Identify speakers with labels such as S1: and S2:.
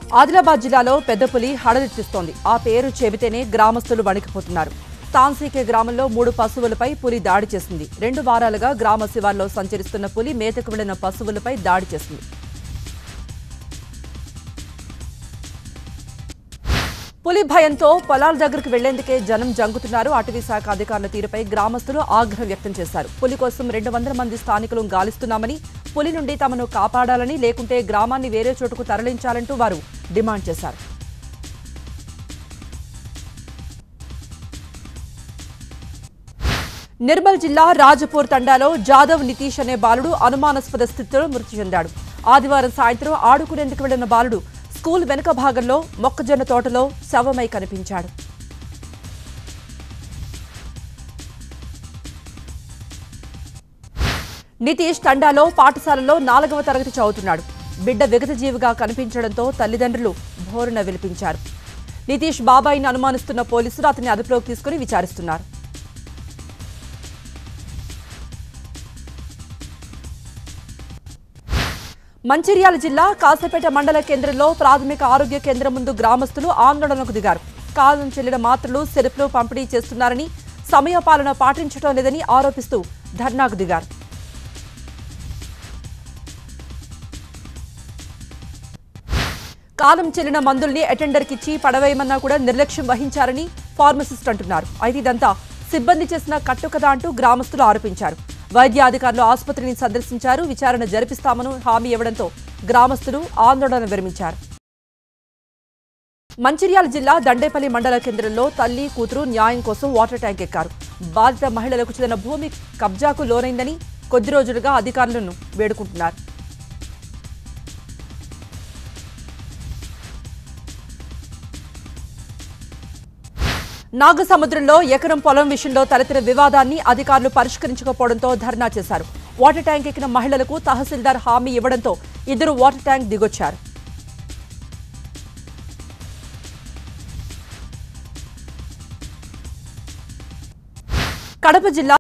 S1: ఆదిలాబాద్ జిల్లాలో పెద్ద పులి హడలెత్తిస్తోంది ఆ పేరు చెబితేనే గ్రామస్తులు వణికిపోతున్నారు తాన్సీకే గ్రామంలో మూడు పశువులపై పులి దాడి చేసింది రెండు వారాలుగా గ్రామ శివార్లో సంచరిస్తున్న పులి మేతకు వెళ్లిన పశువులపై దాడి చేసింది పులి భయంతో పొలాల దగ్గరకు వెళ్లేందుకే జనం జంగుతున్నారు అటవీ శాఖ అధికారుల తీరుపై గ్రామస్తులు ఆగ్రహం వ్యక్తం చేశారు పులి కోసం రెండు వందల మంది స్థానికులు గాలిస్తున్నామని పులి నుండి తమను కాపాడాలని లేకుంటే గ్రామాన్ని వేరే చోటుకు తరలించాలంటూ వారు డిమాండ్ చేశారు నిర్మల్ జిల్లా రాజపూర్ తండాలో జాదవ్ నితీష్ అనే బాలుడు అనుమానాస్పద స్థితిలో మృతి చెందాడు ఆదివారం సాయంత్రం ఆడుకునేందుకు వెళ్లిన బాలుడు స్కూల్ వెనుక భాగంలో మొక్కజొన్న తోటలో శవమై కనిపించాడు నితీష్ తండాలో పాఠశాలలో నాలుగవ తరగతి చదువుతున్నాడు బిడ్డ విగతజీవిగా కనిపించడంతో తల్లిదండ్రులు భోరున విలిపించారు నితీష్ బాబాయిని అనుమానిస్తున్న పోలీసులు అతన్ని అదుపులోకి తీసుకుని విచారిస్తున్నారు మంచిర్యాల జిల్లా కాసపేట మండల కేంద్రంలో ప్రాథమిక ఆరోగ్య కేంద్రం ముందు గ్రామస్తులు ఆందోళనకు దిగారు కాలం చెల్లిన మాత్రలు సెరుపులు పంపిణీ చేస్తున్నారని సమయపాలన పాటించడం లేదని ఆరోపిస్తూ ధర్నాకు దిగారు కాలం చెల్లిన మందుల్ని అటెండర్కి ఇచ్చి పడవేయమన్నా కూడా నిర్లక్ష్యం వహించారని ఫార్మసిస్ట్ అంటున్నారు అయితే ఇదంతా సిబ్బంది చేసిన కట్టుకథ అంటూ గ్రామస్తులు ఆరోపించారు వైద్య అధికారులు ఆసుపత్రిని సందర్శించారు విచారణ జరిపిస్తామని హామీ ఇవ్వడంతో గ్రామస్తులు ఆందోళన విరమించారు మంచిర్యాల జిల్లా దండేపల్లి మండల కేంద్రంలో తల్లి కూతురు న్యాయం కోసం వాటర్ ట్యాంక్ ఎక్కారు బాధిత మహిళలకు చెందిన భూమి కబ్జాకు లోనైందని కొద్ది రోజులుగా అధికారులను వేడుకుంటున్నారు నాగసముద్రంలో ఎకరం పొలం విషయంలో తలెత్తిన వివాదాన్ని అధికారులు పరిష్కరించకపోవడంతో ధర్నా చేశారు వాటర్ ట్యాంక్ ఎక్కిన మహిళలకు తహసీల్దార్ హామీ ఇవ్వడంతో ఇద్దరు వాటర్ ట్యాంక్ దిగొచ్చారు కడప జిల్లా